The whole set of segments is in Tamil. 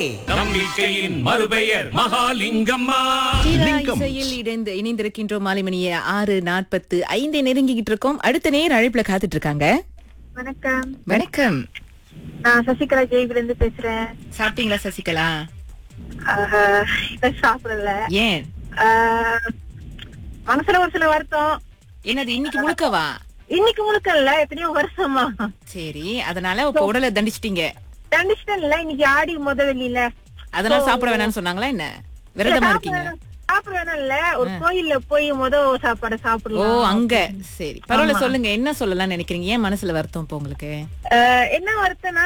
நம்பிக்கையின் மறுபெயர் மகாலிங்கம்மா சீரா லிங்கம். இசையில் இணைந்து இணைந்திருக்கின்றோம் மாலை மணிய ஆறு நாற்பத்து ஐந்து நெருங்கிக்கிட்டு இருக்கோம் அடுத்த நேர் அழைப்புல காத்துட்டு இருக்காங்க வணக்கம் வணக்கம் நான் சசிகலா ஜெய்பில இருந்து பேசுறேன் சாப்பிட்டீங்களா சசிகலா ஆஹ், இப்ப சாப்பிடல ஏன் ஆஹ், மனசுல ஒரு சில வருத்தம் என்னது இன்னைக்கு முழுக்கவா இன்னைக்கு முழுக்க இல்ல எத்தனையோ வருஷமா சரி அதனால இப்ப உடலை தண்டிச்சிட்டீங்க கண்டிஷன் இல்ல இன்னைக்கு ஆடி முத வெளியில அதனால சாப்பிட வேணாம்னு சொன்னாங்களா என்ன விரதமா இருக்கீங்க சாப்பிட வேணாம் இல்ல ஒரு கோயில்ல போய் முத சாப்பாடு ஓ சாப்பிடலாம் அங்க சரி பரவாயில்ல சொல்லுங்க என்ன சொல்லலாம்னு நினைக்கிறீங்க ஏன் மனசுல வருத்தம் இப்போ உங்களுக்கு ஆஹ், என்ன வருத்தம்னா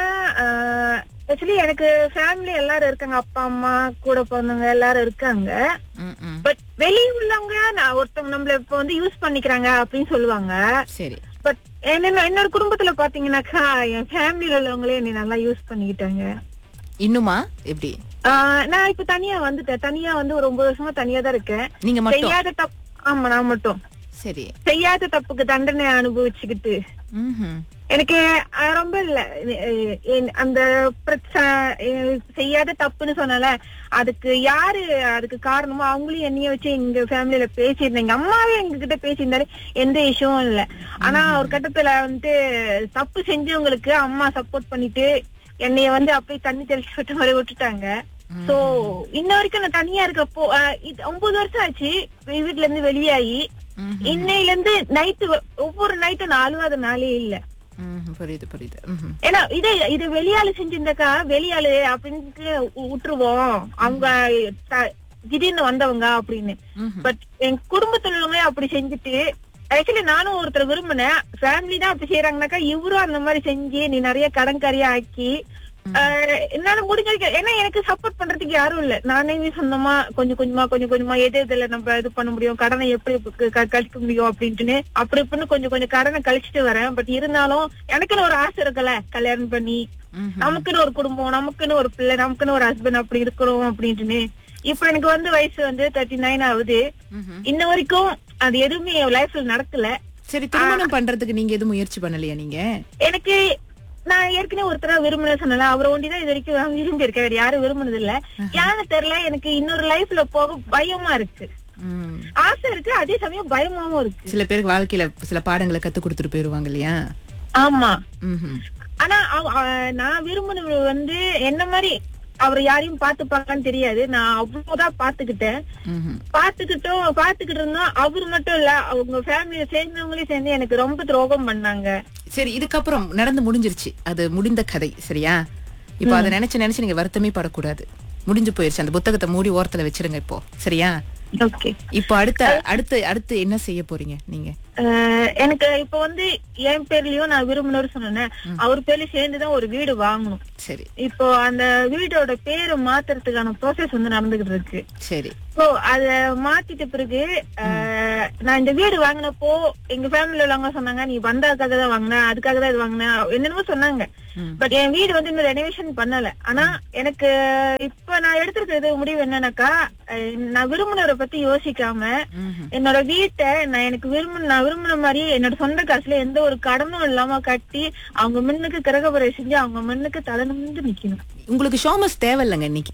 ஆக்சுவலி எனக்கு ஃபேமிலி எல்லாரும் இருக்காங்க அப்பா அம்மா கூட பிறந்தவங்க எல்லாரும் இருக்காங்க ம், ம். பட் வெளிய உள்ளவங்க நான் ஒருத்தவங்க நம்மள இப்ப வந்து யூஸ் பண்ணிக்கிறாங்க அப்படின்னு சொல்லுவாங்க சரி பட் என்ன என்னோட குடும்பத்துல பாத்தீங்கன்னாக்கா என் ஃபேமிலில உள்ளவங்களே என்னை நல்லா யூஸ் பண்ணிக்கிட்டாங்க இன்னுமா எப்படி ஆஹ் நான் இப்ப தனியா வந்துட்டேன் தனியா வந்து ஒரு ஒன்பது வருஷமா தனியா தான் இருக்கேன் நீங்க மட்டும் செய்யாத தப்பு ஆமா நான் மட்டும் சரி செய்யாத தப்புக்கு தண்டனை அனுபவிச்சுக்கிட்டு ம்ஹும். எனக்கு அஹ், ரொம்ப இல்ல அஹ், என் அந்த பிரச்சனை அஹ், செய்யாத தப்புன்னு சொன்னல அதுக்கு யாரு அதுக்கு காரணமோ அவங்களையும் என்னைய வச்சு எங்க ஃபேமிலில பேசியிருந்தேன் எங்க அம்மாவே எங்க கிட்ட பேசியிருந்தாரு எந்த இஷ்யூவும் இல்ல ஆனா ஒரு கட்டத்துல வந்துட்டு தப்பு செஞ்சவங்களுக்கு அம்மா சப்போர்ட் பண்ணிட்டு என்னைய வந்து அப்படியே தண்ணி தெளிச்சு விட்ட மாதிரி விட்டுட்டாங்க சோ இன்ன வரைக்கும் நான் தனியா இருக்கப்போ அஹ், இது ஒன்பது வருஷம் ஆச்சு வீட்டுல இருந்து வெளியாகி ம்ஹும். இன்னையில இருந்து நைட்டு ஒவ்வொரு நைட்டும் நான் அழுவாத நாளே இல்ல ம்ஹும். புரியுது புரியுது ம்ஹும். ஏன்னா இது இது வெளியாளு செஞ்சிருந்தாக்கா வெளியாளு அப்படின்ட்டு வி- விட்டுருவோம் அவங்க த- திடீர்னு வந்தவங்க அப்படின்னு ம்ஹும். பட் என் குடும்பத்துல உள்ளவங்க அப்படி செஞ்சுட்டு ஆக்சுவலி நானும் ஒருத்தர் விரும்பினேன் ஃபேமிலி தான் அப்படி செய்யறாங்கனாக்கா இவரும் அந்த மாதிரி செஞ்சு நீ நிறைய கடன்காரியா ஆக்கி ஆஹ், என்னால முடிஞ்ச வரைக்கும் ஏன்னா எனக்கு சப்போர்ட் பண்றதுக்கு யாரும் இல்ல நானே சொந்தமா கொஞ்சம் கொஞ்சமா கொஞ்சம் கொஞ்சமா எது எதுல நம்ம இது பண்ண முடியும் கடனை எப்படி க- க- கழிக்க முடியும் அப்படின்ட்டுன்னு அப்படி இப்படின்னு கொஞ்சம் கொஞ்சம் கடனை கழிச்சிட்டு வரேன் பட் இருந்தாலும் எனக்குன்னு ஒரு ஆசை இருக்குல்ல கல்யாணம் பண்ணி ம்ஹும். நமக்குன்னு ஒரு குடும்பம் நமக்குன்னு ஒரு பிள்ளை நமக்குன்னு ஒரு ஹஸ்பண்ட் அப்படி இருக்கணும் அப்படின்ட்டுன்னு இப்ப எனக்கு வந்து வயசு வந்து தேர்ட்டி நைன் ஆகுது ம்ஹும். இன்ன வரைக்கும் அது எதுவுமே என் லைஃப்ல நடக்கல சரி திருமணம் பண்றதுக்கு நீங்க எதுவும் முயற்சி பண்ணலையா நீங்க எனக்கு நான் ஏற்கனவே ஒருத்தரா விரும்பின சொன்னல அவரை ஒண்டிதான் இது வரைக்கும் நான் விரும்பி இருக்கேன் வேற யாரும் விரும்பினது இல்ல ஏன்னு தெரியல எனக்கு இன்னொரு லைஃப்ல போக பயமா இருக்கு ம். ஆசை இருக்கு அதே சமயம் பயமாவும் இருக்கு சில பேருக்கு வாழ்க்கையில சில பாடங்களை கத்து கொடுத்துட்டு போயிருவாங்க இல்லையா ஆமா ம்ஹும். ஆனா அவ- அஹ் நான் விரும்பினவர் வந்து என்ன மாதிரி அவர் யாரையும் பாத்துப்பாங்கன்னு தெரியாது நான் அவ்வளவுதான் பாத்துக்கிட்டேன் ம்ஹும். பாத்துக்கிட்டோம் பாத்துக்கிட்டு இருந்தோம் அவர் மட்டும் இல்ல அவங்க ஃபேமிலிய சேர்ந்தவங்களே சேர்ந்து எனக்கு ரொம்ப துரோகம் பண்ணாங்க சரி இதுக்கப்புறம் நடந்து முடிஞ்சிருச்சு அது முடிந்த கதை சரியா இப்போ அதை நினைச்சு நினைச்சு நீங்க வருத்தமே படக்கூடாது முடிஞ்சு போயிருச்சு அந்த புத்தகத்தை மூடி ஓரத்துல வச்சிருங்க இப்போ சரியா ஓகே இப்போ அடுத்த அடுத்து அடுத்து என்ன செய்ய போறீங்க நீங்க எனக்கு இப்ப வந்து என் பேர்லயும் நான் விரும்பினவர் சொன்னேன் அவர் பேர்லயும் சேர்ந்துதான் ஒரு வீடு வாங்கணும் சரி இப்போ அந்த வீடோட பேரை மாத்துறதுக்கான ப்ரோசஸ் வந்து நடந்துகிட்டு இருக்கு சரி சோ அத மாத்திட்ட பிறகு அஹ், நான் இந்த வீடு வாங்கினப்போ எங்க ஃபேமிலில உள்ளவங்க சொன்னாங்க நீ வந்ததுக்காக தான் வாங்கின அதுக்காக தான் இது வாங்கின என்னென்னமோ சொன்னாங்க ம். பட் என் வீடு வந்து இன்னும் ரெனோவேஷன் பண்ணல ஆனா எனக்கு இப்ப நான் எடுத்திருக்கிறது முடிவு என்னன்னாக்கா அஹ், நான் விரும்பினவரை பத்தி யோசிக்காம ம்ஹும். என்னோட வீட்டை நான் எனக்கு விரும்பின நான் விரும்பின மாதிரி என்னோட சொந்த காசுல எந்த ஒரு கடனும் இல்லாம கட்டி அவங்க முன்னுக்கு கிரகபுரை செஞ்சு அவங்க முன்னுக்கு தலை நிமிர்ந்து நிக்கணும் உங்களுக்கு ஷோமஸ் தேவையில்லைங்க இன்னைக்கு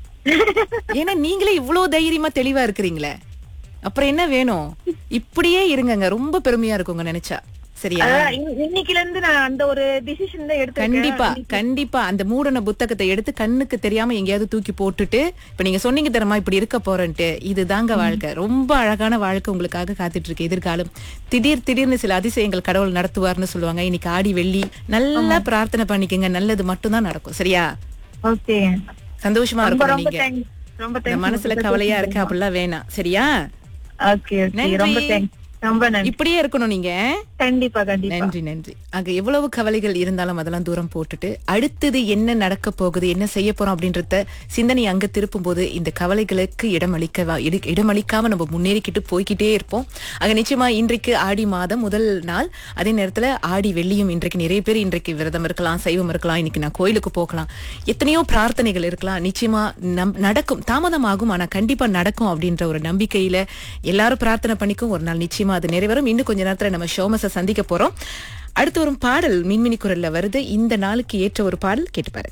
ஏன்னா நீங்களே இவ்வளவு தைரியமா தெளிவா இருக்கிறீங்களே அப்புறம் என்ன வேணும் இப்படியே இருங்கங்க ரொம்ப பெருமையா இருக்குங்க நினைச்சா சரியா அதான் இன்- இன்னைக்குல இருந்து நான் அந்த ஒரு டிசிஷன் தான் எடுத்திருக்கேன் கண்டிப்பா கண்டிப்பா அந்த மூடன புத்தகத்தை எடுத்து கண்ணுக்கு தெரியாம எங்கேயாவது தூக்கி போட்டுட்டு இப்ப நீங்க சொன்னீங்க தெரியுமா இப்படி இருக்க போறேன்ட்டு இதுதாங்க வாழ்க்கை ரொம்ப அழகான வாழ்க்கை உங்களுக்காக காத்துட்டு இருக்கு எதிர்காலம் திடீர் திடீர்னு சில அதிசயங்கள் கடவுள் நடத்துவார்னு சொல்லுவாங்க இன்னைக்கு ஆடி வெள்ளி நல்லா பிரார்த்தனை பண்ணிக்கங்க நல்லது மட்டும்தான் நடக்கும் சரியா ஓகே சந்தோஷமா ரொம்ப இருக்கணும் ரொம்ப நீங்க தேங்க்ஸ் ரொம்ப இந்த தேங்க்ஸ் மனசுல கவலையா இருக்கு அப்படிலாம் வேணாம் சரியா ஓகே ஓகே நன்றி. ரொம்ப தேங்க்ஸ் ரொம்ப நன்றி இப்படியே இருக்கணும் நீங்க கண்டிப்பா கண்டிப்பா நன்றி நன்றி அங்க எவ்வளவு கவலைகள் இருந்தாலும் அதெல்லாம் தூரம் போட்டுட்டு அடுத்தது என்ன நடக்க போகுது என்ன செய்ய போறோம் அப்படின்றத சிந்தனை அங்க திருப்பும் போது இந்த கவலைகளுக்கு இடமளிக்க வா- இடு- இடமளிக்காம நம்ம முன்னேறிக்கிட்டு போய்க்கிட்டே இருப்போம் அங்க நிச்சயமா இன்றைக்கு ஆடி மாதம் முதல் நாள் அதே நேரத்துல ஆடி வெள்ளியும் இன்றைக்கு நிறைய பேர் இன்றைக்கு விரதம் இருக்கலாம் சைவம் இருக்கலாம் இன்னைக்கு நான் கோயிலுக்கு போகலாம் எத்தனையோ பிரார்த்தனைகள் இருக்கலாம் நிச்சயமா நம் நடக்கும் தாமதமாகும் ஆனா கண்டிப்பா நடக்கும் அப்படின்ற ஒரு நம்பிக்கையில எல்லாரும் பிரார்த்தனை பண்ணிக்கும் ஒரு நாள் நிச்சயமா அது நிறைவேறும் இன்னும் கொஞ்ச நேரத்துல நம்ம ஷோமஸை சந்திக்க போறோம் அடுத்து வரும் பாடல் மின்மினி குரல்ல வருது இந்த நாளுக்கு ஏற்ற ஒரு பாடல் கேட்டு பாருங்க